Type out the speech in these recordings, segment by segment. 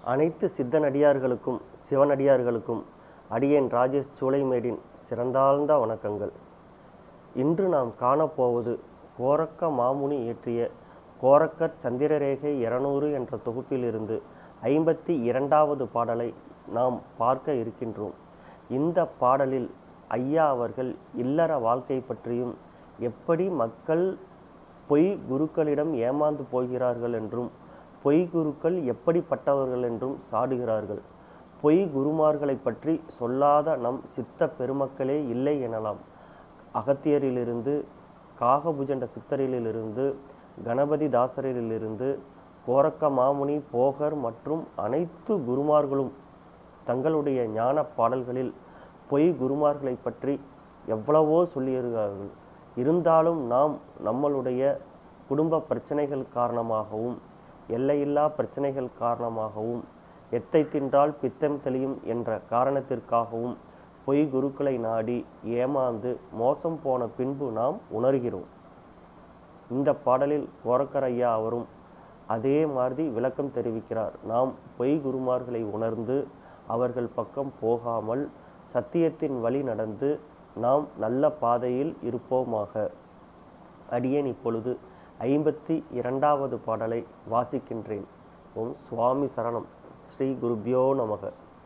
அனைத்து சித்தனடியார்களுக்கும் சிவனடியார்களுக்கும் அடியேன் ராஜேஷ் சூளைமேடின் சிறந்தாழ்ந்த வணக்கங்கள் இன்று நாம் காணப்போவது கோரக்க மாமுனி இயற்றிய கோரக்கர் சந்திரரேகை இருநூறு என்ற தொகுப்பிலிருந்து ஐம்பத்தி இரண்டாவது பாடலை நாம் பார்க்க இருக்கின்றோம் இந்த பாடலில் ஐயா அவர்கள் இல்லற வாழ்க்கை பற்றியும் எப்படி மக்கள் பொய் குருக்களிடம் ஏமாந்து போகிறார்கள் என்றும் பொய் குருக்கள் எப்படிப்பட்டவர்கள் என்றும் சாடுகிறார்கள் பொய் குருமார்களை பற்றி சொல்லாத நம் சித்த பெருமக்களே இல்லை எனலாம் அகத்தியரிலிருந்து காகபுஜண்ட சித்தரிலிருந்து கணபதி தாசரிலிருந்து கோரக்க மாமுனி போகர் மற்றும் அனைத்து குருமார்களும் தங்களுடைய ஞான பாடல்களில் பொய் குருமார்களை பற்றி எவ்வளவோ சொல்லியிருக்கிறார்கள் இருந்தாலும் நாம் நம்மளுடைய குடும்ப பிரச்சனைகள் காரணமாகவும் எல்லையில்லா பிரச்சனைகள் காரணமாகவும் எத்தை தின்றால் பித்தம் தெளியும் என்ற காரணத்திற்காகவும் பொய் குருக்களை நாடி ஏமாந்து மோசம் போன பின்பு நாம் உணர்கிறோம் இந்த பாடலில் கோரக்கர் ஐயா அவரும் அதே மாதிரி விளக்கம் தெரிவிக்கிறார் நாம் பொய் குருமார்களை உணர்ந்து அவர்கள் பக்கம் போகாமல் சத்தியத்தின் வழி நடந்து நாம் நல்ல பாதையில் இருப்போமாக அடியேன் இப்பொழுது ஐம்பத்தி இரண்டாவது பாடலை வாசிக்கின்றேன் ஓம் சுவாமி சரணம் ஸ்ரீ குருபியோ நமக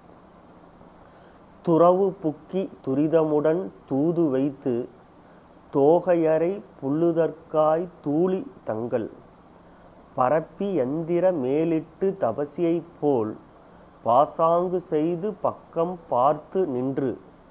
துறவு புக்கி துரிதமுடன் தூது வைத்து தோகையரை புல்லுதற்காய் தூளி தங்கள் பரப்பி எந்திர மேலிட்டு தபசியைப் போல் பாசாங்கு செய்து பக்கம் பார்த்து நின்று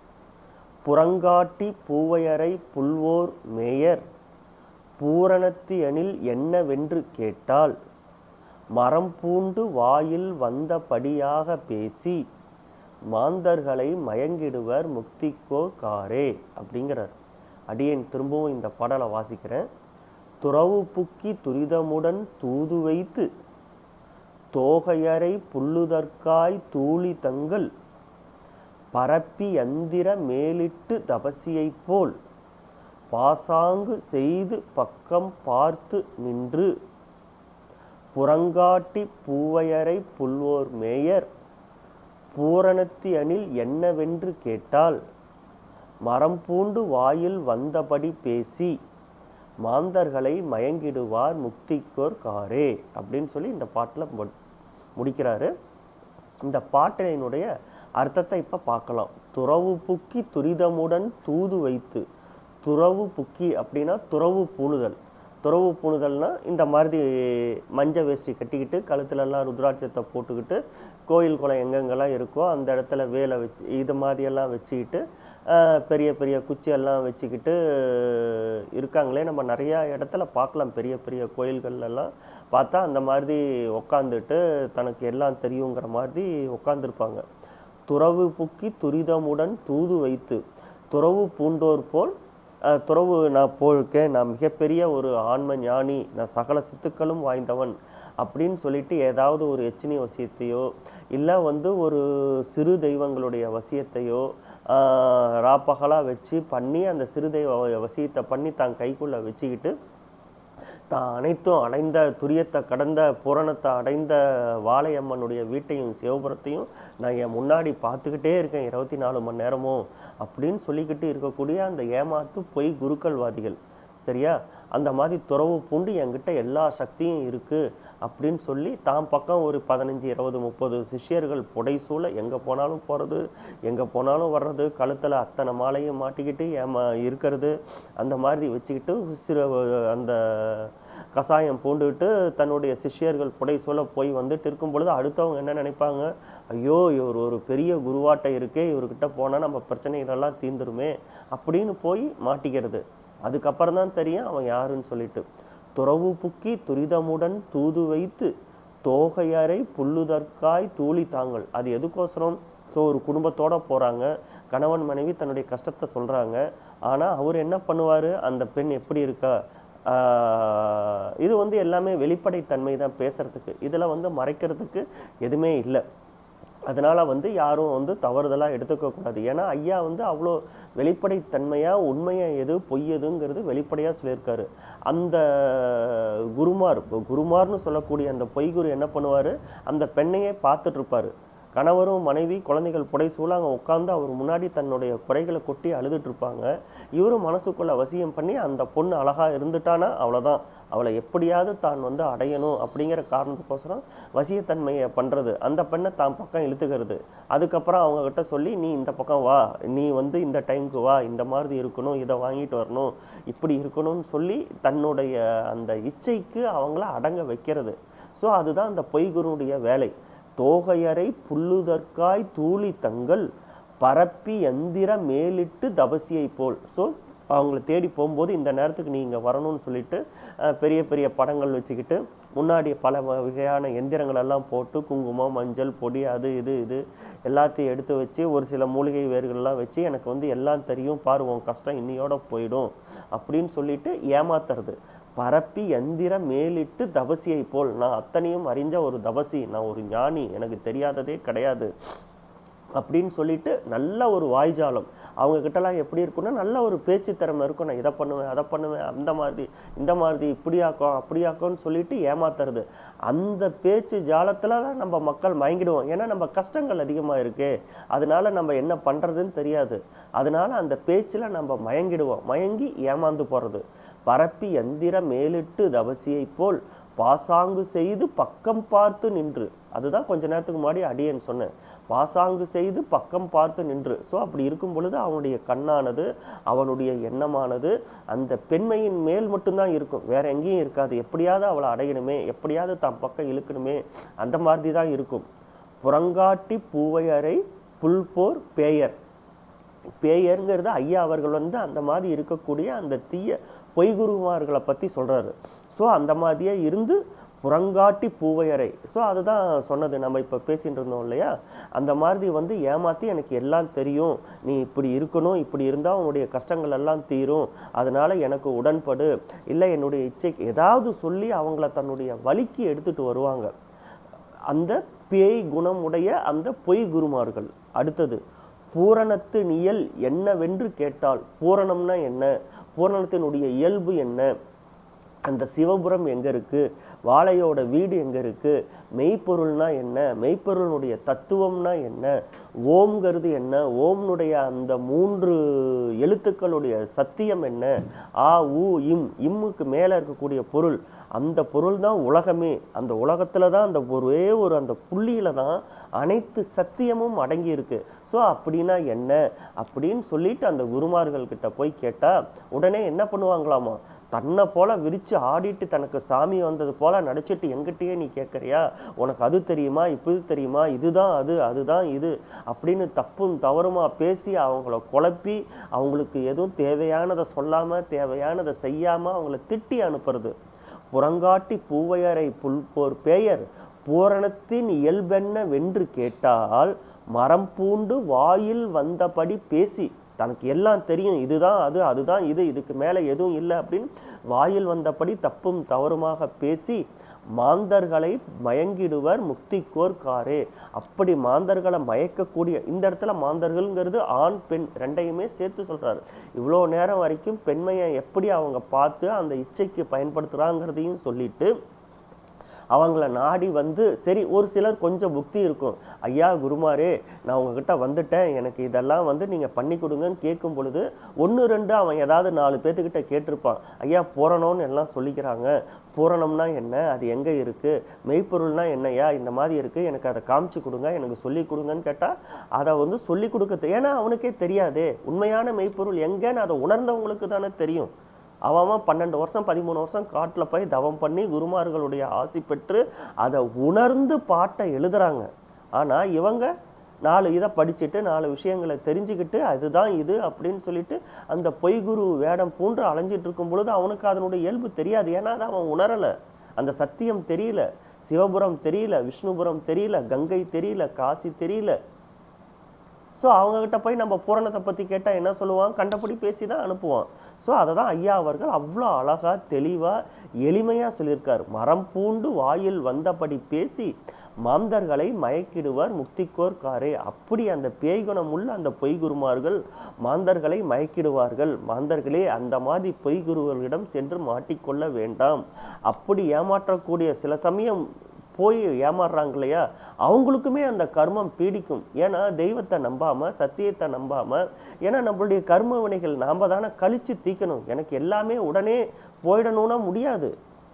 புறங்காட்டி பூவையரை புல்வோர் மேயர் பூரணத்தி அணில் என்னவென்று கேட்டால் மரம் பூண்டு வாயில் வந்தபடியாக பேசி மாந்தர்களை மயங்கிடுவர் முக்திக்கோ காரே அப்படிங்கிறார் அடியேன் திரும்பவும் இந்த பாடலை வாசிக்கிறேன் துறவு புக்கி துரிதமுடன் தூது வைத்து தோகையரை புல்லுதற்காய் தூளி தங்கள் பரப்பி யந்திர மேலிட்டு தபசியைப் போல் பாசாங்கு செய்து பக்கம் பார்த்து நின்று புறங்காட்டி பூவையரை புல்வோர் மேயர் பூரணத்தி அணில் என்னவென்று கேட்டால் மரம் பூண்டு வாயில் வந்தபடி பேசி மாந்தர்களை மயங்கிடுவார் முக்திக்கோர் காரே அப்படின்னு சொல்லி இந்த பாட்டில் முடிக்கிறாரு இந்த பாட்டினுடைய அர்த்தத்தை இப்போ பார்க்கலாம் துறவு புக்கி துரிதமுடன் தூது வைத்து துறவு புக்கி அப்படின்னா துறவு பூணுதல் துறவு பூணுதல்னா இந்த மாதிரி மஞ்ச வேஷ்டி கட்டிக்கிட்டு கழுத்துலலாம் ருத்ராட்சத்தை போட்டுக்கிட்டு கோயில் குளம் எங்கெங்கெல்லாம் இருக்கோ அந்த இடத்துல வேலை வச்சு இது மாதிரியெல்லாம் வச்சுக்கிட்டு ஆஹ், பெரிய பெரிய குச்சியெல்லாம் வச்சுக்கிட்டு இருக்காங்களே நம்ம நிறையா இடத்துல பார்க்கலாம் பெரிய பெரிய கோயில்கள்லாம் பார்த்தா அந்த மாதிரி உக்காந்துட்டு தனக்கு எல்லாம் தெரியுங்கிற மாதிரி உட்காந்துருப்பாங்க துறவு புக்கி துரிதமுடன் தூது வைத்து துறவு பூண்டோர் போல் அஹ், துறவு நான் போயிருக்கேன் நான் மிகப்பெரிய ஒரு ஆன்ம ஞானி நான் சகல சித்துக்களும் வாய்ந்தவன் அப்படின்னு சொல்லிட்டு ஏதாவது ஒரு எச்சினி வசியத்தையோ இல்லை வந்து ஒரு சிறு தெய்வங்களுடைய வசியத்தையோ ஆஹ், ராப்பகலாக வச்சு பண்ணி அந்த சிறு தெய்வ வசியத்தை பண்ணி தான் கைக்குள்ளே வச்சுக்கிட்டு தான் அனைத்தும் அடைந்த துரியத்தை கடந்த பூரணத்தை அடைந்த வாழையம்மனுடைய வீட்டையும் சிவபுரத்தையும் நான் என் முன்னாடி பார்த்துக்கிட்டே இருக்கேன் இருபத்தி நாலு மணி நேரமும் அப்படின்னு சொல்லிக்கிட்டு இருக்கக்கூடிய அந்த ஏமாத்து பொய் குருக்கள்வாதிகள் சரியா அந்த மாதிரி துறவு பூண்டு என்கிட்ட எல்லா சக்தியும் இருக்குது அப்படின்னு சொல்லி தான் பக்கம் ஒரு பதினஞ்சு இருபது முப்பது சிஷ்யர்கள் புடைசூழ எங்கே போனாலும் போகிறது எங்கே போனாலும் வர்றது கழுத்தில் அத்தனை மாலையும் மாட்டிக்கிட்டு ஏமா இருக்கிறது அந்த மாதிரி வச்சுக்கிட்டு சிறு அந்த கசாயம் பூண்டுக்கிட்டு தன்னுடைய சிஷ்யர்கள் புடைசூழ போய் வந்துட்டு இருக்கும் பொழுது அடுத்தவங்க என்ன நினைப்பாங்க ஐயோ இவர் ஒரு பெரிய குருவாட்டை இருக்கே இவர்கிட்ட போனால் நம்ம பிரச்சனைகளெல்லாம் தீந்துருமே அப்படின்னு போய் மாட்டிக்கிறது அதுக்கப்புறம் தான் தெரியும் அவன் யாருன்னு சொல்லிட்டு துறவு புக்கி துரிதமுடன் தூது வைத்து தோகையரை புல்லுதற்காய் தூளி தாங்கள் அது எதுக்கோசரம் ஸோ ஒரு குடும்பத்தோட போகிறாங்க கணவன் மனைவி தன்னுடைய கஷ்டத்தை சொல்கிறாங்க ஆனால் அவர் என்ன பண்ணுவார் அந்த பெண் எப்படி இருக்கா ஆஹ் இது வந்து எல்லாமே வெளிப்படைத்தன்மை தான் பேசுறதுக்கு இதில் வந்து மறைக்கிறதுக்கு எதுவுமே இல்லை அதனால் வந்து யாரும் வந்து தவறுதலாக எடுத்துக்கக்கூடாது ஏன்னா ஐயா வந்து அவ்வளோ வெளிப்படைத்தன்மையாக உண்மையை எது பொய் எதுங்கிறது வெளிப்படையாக சொல்லியிருக்காரு அந்த குருமார் இப்போ குருமார்னு சொல்லக்கூடிய அந்த பொய்குரு என்ன பண்ணுவார் அந்த பெண்ணையே பார்த்துட்டு இருப்பாரு கணவரும் மனைவி குழந்தைகள் புடைசூழ அங்கே உட்காந்து அவர் முன்னாடி தன்னுடைய குறைகளை கொட்டி அழுதுட்டு இருப்பாங்க இவரும் மனசுக்குள்ள வசியம் பண்ணி அந்த பொண்ணு அழகா இருந்துட்டானா அவ்வளோதான் அவளை எப்படியாவது தான் வந்து அடையணும் அப்படிங்கிற காரணத்துக்கோசரம் வசியத்தன்மையை பண்ணுறது அந்த பெண்ணை தான் பக்கம் இழுத்துக்கிறது அதுக்கப்புறம் அவங்க கிட்ட சொல்லி நீ இந்த பக்கம் வா நீ வந்து இந்த டைமுக்கு வா இந்த மாதிரி இருக்கணும் இதை வாங்கிட்டு வரணும் இப்படி இருக்கணும்னு சொல்லி தன்னுடைய அந்த இச்சைக்கு அவங்கள அடங்க வைக்கிறது ஸோ அதுதான் அந்த பொய்குருடைய வேலை தோகையரை புல்லுதற்காய் தூளி தங்கள் பரப்பி எந்திர மேலிட்டு தபசியை போல் ஸோ அவங்கள தேடி போகும்போது இந்த நேரத்துக்கு நீங்கள் வரணும்னு சொல்லிட்டு அஹ், பெரிய பெரிய படங்கள் வச்சுக்கிட்டு முன்னாடி பல வ- வகையான எந்திரங்கள் எல்லாம் போட்டு குங்குமம் மஞ்சள் பொடி அது இது இது எல்லாத்தையும் எடுத்து வச்சு ஒரு சில மூலிகை வேர்கள்லாம் வச்சு எனக்கு வந்து எல்லாம் தெரியும் பாரு உன் கஷ்டம் இன்னியோட போயிடும் அப்படின்னு சொல்லிட்டு ஏமாத்துறது பரப்பி எந்திர மேலிட்டு தபசியை போல் நான் அத்தனையும் அறிஞ்ச ஒரு தபசி நான் ஒரு ஞானி எனக்கு தெரியாததே கிடையாது அப்படின்னு சொல்லிட்டு நல்ல ஒரு வாய்ஜாலம் அவங்க கிட்டலாம் எப்படி இருக்குன்னா நல்ல ஒரு பேச்சு திறமை இருக்கும் நான் இதை பண்ணுவேன் அதை பண்ணுவேன் அந்த மாதிரி இந்த மாதிரி இப்படியாக்கும் அப்படியாக்கும்னு சொல்லிட்டு ஏமாத்துறது அந்த பேச்சு ஜாலத்தில் தான் நம்ம மக்கள் மயங்கிடுவோம் ஏன்னா நம்ம கஷ்டங்கள் அதிகமாக இருக்கு அதனால நம்ம என்ன பண்ணுறதுன்னு தெரியாது அதனால அந்த பேச்சில் நம்ம மயங்கிடுவோம் மயங்கி ஏமாந்து போகிறது பரப்பி எந்திர மேலிட்டு தவசியை போல் பாசாங்கு செய்து பக்கம் பார்த்து நின்று அதுதான் கொஞ்ச நேரத்துக்கு முன்னாடி அடியேன் சொன்னேன் பாசாங்கு செய்து பக்கம் பார்த்து நின்று ஸோ அப்படி இருக்கும் பொழுது அவனுடைய கண்ணானது அவனுடைய எண்ணமானது அந்த பெண்மையின் மேல் மட்டும்தான் இருக்கும் வேற எங்கேயும் இருக்காது எப்படியாவது அவளை அடையணுமே எப்படியாவது தான் பக்கம் இழுக்கணுமே அந்த மாதிரி தான் இருக்கும் புறங்காட்டி பூவையரை புல்போர் பேயர் பேயருங்கிறது ஐயா அவர்கள் வந்து அந்த மாதிரி இருக்கக்கூடிய அந்த தீய பொய்குருமார்களை பற்றி சொல்கிறாரு ஸோ அந்த மாதிரியே இருந்து புறங்காட்டி பூவையரை ஸோ அதுதான் சொன்னது நம்ம இப்போ பேசிட்டு இருந்தோம் இல்லையா அந்த மாதிரி வந்து ஏமாற்றி எனக்கு எல்லாம் தெரியும் நீ இப்படி இருக்கணும் இப்படி இருந்தால் உன்னுடைய கஷ்டங்கள் எல்லாம் தீரும் அதனால் எனக்கு உடன்படு இல்லை என்னுடைய இச்சைக்கு ஏதாவது சொல்லி அவங்கள தன்னுடைய வழிக்கு எடுத்துகிட்டு வருவாங்க அந்த பேய் குணமுடைய அந்த பொய் குருமார்கள் அடுத்தது பூரணத்து நியல் என்னவென்று கேட்டால் பூரணம்னா என்ன பூரணத்தினுடைய இயல்பு என்ன அந்த சிவபுரம் எங்கே இருக்குது வாழையோட வீடு எங்கே இருக்குது மெய்ப்பொருள்னா என்ன மெய்ப்பொருளுடைய தத்துவம்னா என்ன ஓம்ங்கிறது என்ன ஓம்னுடைய அந்த மூன்று எழுத்துக்களுடைய சத்தியம் என்ன ஆ ஊ இம் இம்முக்கு மேலே இருக்கக்கூடிய பொருள் அந்த பொருள் தான் உலகமே அந்த உலகத்தில் தான் அந்த ஒரே ஒரு அந்த புள்ளியில் தான் அனைத்து சத்தியமும் அடங்கி இருக்கு ஸோ அப்படின்னா என்ன அப்படின்னு சொல்லிட்டு அந்த குருமார்கள் கிட்ட போய் கேட்டால் உடனே என்ன பண்ணுவாங்களாமா தன்னை போல விரிச்சு ஆடிட்டு தனக்கு சாமி வந்தது போல நடிச்சிட்டு எங்கிட்டயே நீ கேட்குறியா உனக்கு அது தெரியுமா இப்படி தெரியுமா இதுதான் அது அதுதான் இது அப்படின்னு தப்பும் தவறுமா பேசி அவங்கள குழப்பி அவங்களுக்கு எதுவும் தேவையானதை சொல்லாமல் தேவையானதை செய்யாமல் அவங்கள திட்டி அனுப்புறது புறங்காட்டி பூவையரை புல்போர் பேயர் பூரணத்தின் இயல்பென்ன வென்று கேட்டால் மரம் பூண்டு வாயில் வந்தபடி பேசி தனக்கு எல்லாம் தெரியும் இதுதான் அது அதுதான் இது இதுக்கு மேலே எதுவும் இல்லை அப்படின்னு வாயில் வந்தபடி தப்பும் தவறுமாக பேசி மாந்தர்களை மயங்கிடுவர் முக்திக்கோர் காரே அப்படி மாந்தர்களை மயக்கக்கூடிய இந்த இடத்துல மாந்தர்கள்ங்கிறது ஆண் பெண் ரெண்டையுமே சேர்த்து சொல்றாரு இவ்வளோ நேரம் வரைக்கும் பெண்மையை எப்படி அவங்க பார்த்து அந்த இச்சைக்கு பயன்படுத்துகிறாங்கிறதையும் சொல்லிட்டு அவங்கள நாடி வந்து சரி ஒரு சிலர் கொஞ்சம் புக்தி இருக்கும் ஐயா குருமாரே நான் உங்ககிட்ட வந்துட்டேன் எனக்கு இதெல்லாம் வந்து நீங்கள் பண்ணி கொடுங்கன்னு கேட்கும் பொழுது ஒன்று ரெண்டு அவன் ஏதாவது நாலு பேர்த்துக்கிட்ட கேட்டிருப்பான் ஐயா பூரணம்னு எல்லாம் சொல்லிக்கிறாங்க பூரணம்னா என்ன அது எங்கே இருக்குது மெய்ப்பொருள்னா என்னய்யா இந்த மாதிரி இருக்குது எனக்கு அதை காமிச்சு கொடுங்க எனக்கு சொல்லி கொடுங்கன்னு கேட்டால் அதை வந்து சொல்லி கொடுக்க தெ- ஏன்னா அவனுக்கே தெரியாதே உண்மையான மெய்ப்பொருள் எங்கேன்னு அதை உணர்ந்தவங்களுக்கு தானே தெரியும் அவன் அவன் பன்னெண்டு வருஷம் பதிமூணு வருஷம் காட்டில் போய் தவம் பண்ணி குருமார்களுடைய ஆசி பெற்று அதை உணர்ந்து பாட்டை எழுதுறாங்க ஆனால் இவங்க நாலு இதை படிச்சுட்டு நாலு விஷயங்களை தெரிஞ்சுக்கிட்டு அதுதான் இது அப்படின்னு சொல்லிட்டு அந்த பொய்குரு வேடம் பூண்டு அலைஞ்சிட்டு இருக்கும் பொழுது அவனுக்கு அதனுடைய இயல்பு தெரியாது ஏன்னா அதை அவன் உணரலை அந்த சத்தியம் தெரியல சிவபுரம் தெரியல விஷ்ணுபுரம் தெரியல கங்கை தெரியல காசி தெரியல ஸோ அவங்கக்கிட்ட போய் நம்ம பூரணத்தை பற்றி கேட்டால் என்ன சொல்லுவான் கண்டபடி பேசி தான் அனுப்புவான் ஸோ அதை தான் ஐயா அவர்கள் அவ்வளோ அழகாக தெளிவாக எளிமையாக சொல்லியிருக்கார் மரம் பூண்டு வாயில் வந்தபடி பேசி மாந்தர்களை மயக்கிடுவார் முக்திக்கோர் காரே அப்படி அந்த பேய்குணம் உள்ள அந்த பொய்குருமார்கள் மாந்தர்களை மயக்கிடுவார்கள் மாந்தர்களே அந்த மாதிரி பொய்குருவர்களிடம் சென்று மாட்டிக்கொள்ள வேண்டாம் அப்படி ஏமாற்றக்கூடிய சில சமயம் போய் ஏமாறுறாங்க இல்லையா அவங்களுக்குமே அந்த கர்மம் பீடிக்கும் ஏன்னா தெய்வத்தை நம்பாம சத்தியத்தை நம்பாம ஏன்னா நம்மளுடைய கர்ம வினைகள் நாம தானே கழிச்சு தீக்கணும் எனக்கு எல்லாமே உடனே போயிடணும்னா முடியாது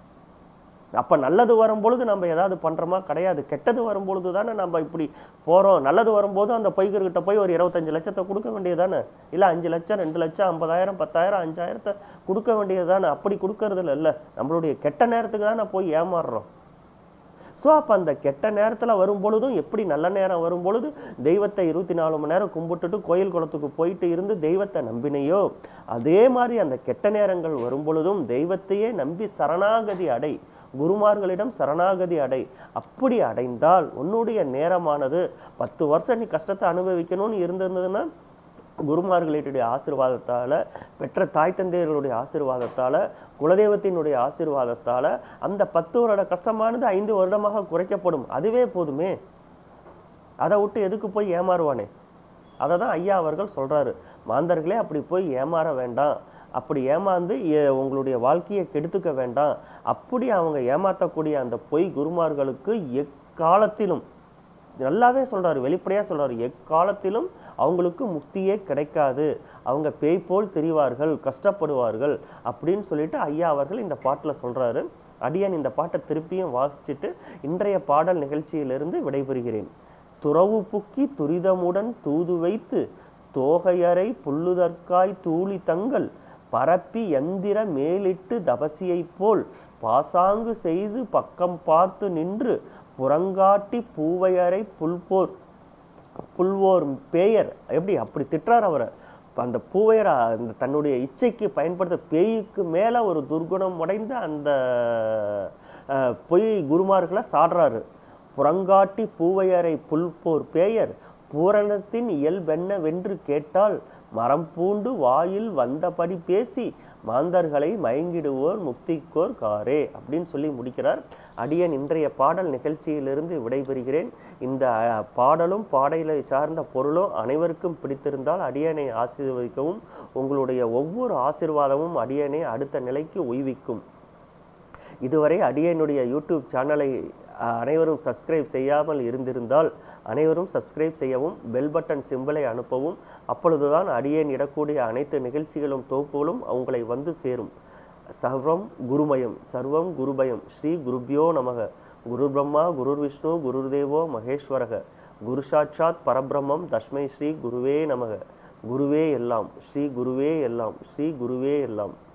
அப்போ நல்லது வரும்பொழுது நம்ம ஏதாவது பண்ணுறோமா கிடையாது கெட்டது வரும்பொழுது தானே நம்ம இப்படி போகிறோம் நல்லது வரும்போது அந்த பைகர்கிட்ட போய் ஒரு இருபத்தஞ்சு லட்சத்தை கொடுக்க வேண்டியதானே இல்லை அஞ்சு லட்சம் ரெண்டு லட்சம் ஐம்பதாயிரம் பத்தாயிரம் அஞ்சாயிரத்தை கொடுக்க வேண்டியது தானே அப்படி கொடுக்கறதுல இல்லை நம்மளுடைய கெட்ட நேரத்துக்கு தானே போய் ஏமாறுறோம் ஸோ அப்போ அந்த கெட்ட நேரத்தில் வரும் பொழுதும் எப்படி நல்ல நேரம் வரும் பொழுது தெய்வத்தை இருபத்தி நாலு மணி நேரம் கும்பிட்டுட்டு கோயில் குளத்துக்கு போயிட்டு இருந்து தெய்வத்தை நம்பினையோ அதே மாதிரி அந்த கெட்ட நேரங்கள் வரும் பொழுதும் தெய்வத்தையே நம்பி சரணாகதி அடை குருமார்களிடம் சரணாகதி அடை அப்படி அடைந்தால் உன்னுடைய நேரமானது பத்து வருஷம் நீ கஷ்டத்தை அனுபவிக்கணும்னு இருந்திருந்ததுன்னா குருமார்களுடைய ஆசீர்வாதத்தால் பெற்ற தாய் தந்தையர்களுடைய ஆசீர்வாதத்தால் குலதெய்வத்தினுடைய ஆசீர்வாதத்தால் அந்த பத்து வருட கஷ்டமானது ஐந்து வருடமாக குறைக்கப்படும் அதுவே போதுமே அதை விட்டு எதுக்கு போய் ஏமாறுவானே அதை தான் ஐயா அவர்கள் சொல்கிறாரு மாந்தர்களே அப்படி போய் ஏமாற வேண்டாம் அப்படி ஏமாந்து எ- உங்களுடைய வாழ்க்கையை கெடுத்துக்க வேண்டாம் அப்படி அவங்க ஏமாற்றக்கூடிய அந்த பொய் குருமார்களுக்கு எக்காலத்திலும் நல்லாவே சொல்றாரு வெளிப்படையாக சொல்றாரு எக்காலத்திலும் அவங்களுக்கு முக்தியே கிடைக்காது அவங்க பேய் போல் தெரிவார்கள் கஷ்டப்படுவார்கள் அப்படின்னு சொல்லிட்டு ஐயா அவர்கள் இந்த பாட்டில் சொல்றாரு அடியான் இந்த பாட்டை திருப்பியும் வாசிச்சுட்டு இன்றைய பாடல் நிகழ்ச்சியிலிருந்து விடைபெறுகிறேன் துறவு புக்கி துரிதமுடன் தூது வைத்து தோகையரை புல்லுதற்காய் தூளி தங்கள் பரப்பி எந்திர மேலிட்டு தபசியைப் போல் பாசாங்கு செய்து பக்கம் பார்த்து நின்று புறங்காட்டி பூவையரை புல்போர் புல்வோர் பேயர் எப்படி அப்படி திட்டுறார் அவரை அந்த பூவையர் அந்த தன்னுடைய இச்சைக்கு பயன்படுத்த பேய்க்கு மேலே ஒரு துர்குணம் உடைந்த அந்த அஹ், பொய் குருமார்களை சாடுறாரு புறங்காட்டி பூவையரை புல்போர் பேயர் பூரணத்தின் இயல்பென்ன வென்று கேட்டால் மரம் பூண்டு வாயில் வந்தபடி பேசி மாந்தர்களை மயங்கிடுவோர் முக்திக்கோர் காரே அப்படின்னு சொல்லி முடிக்கிறார் அடியன் இன்றைய பாடல் நிகழ்ச்சியிலிருந்து விடைபெறுகிறேன் இந்த அஹ், பாடலும் பாடலை சார்ந்த பொருளும் அனைவருக்கும் பிடித்திருந்தால் அடியனை ஆசீர்வதிக்கவும் உங்களுடைய ஒவ்வொரு ஆசீர்வாதமும் அடியனை அடுத்த நிலைக்கு உய்விக்கும் இதுவரை அடியனுடைய யூடியூப் சேனலை அஹ், அனைவரும் சப்ஸ்கிரைப் செய்யாமல் இருந்திருந்தால் அனைவரும் சப்ஸ்கிரைப் செய்யவும் பெல் பட்டன் சிம்பலை அனுப்பவும் அப்பொழுதுதான் அடியேன் இடக்கூடிய அனைத்து நிகழ்ச்சிகளும் தொகுப்புகளும் உங்களை வந்து சேரும் சர்வம் குருமயம் சர்வம் குருபயம் ஸ்ரீ குருப்யோ நமக குரு பிரம்மா குருர் விஷ்ணு குருர்தேவோ மகேஸ்வரக குரு சாட்சாத் பரபிரம்மம் தஸ்மை ஸ்ரீ குருவே நமக குருவே எல்லாம் ஸ்ரீ குருவே எல்லாம் ஸ்ரீ குருவே எல்லாம்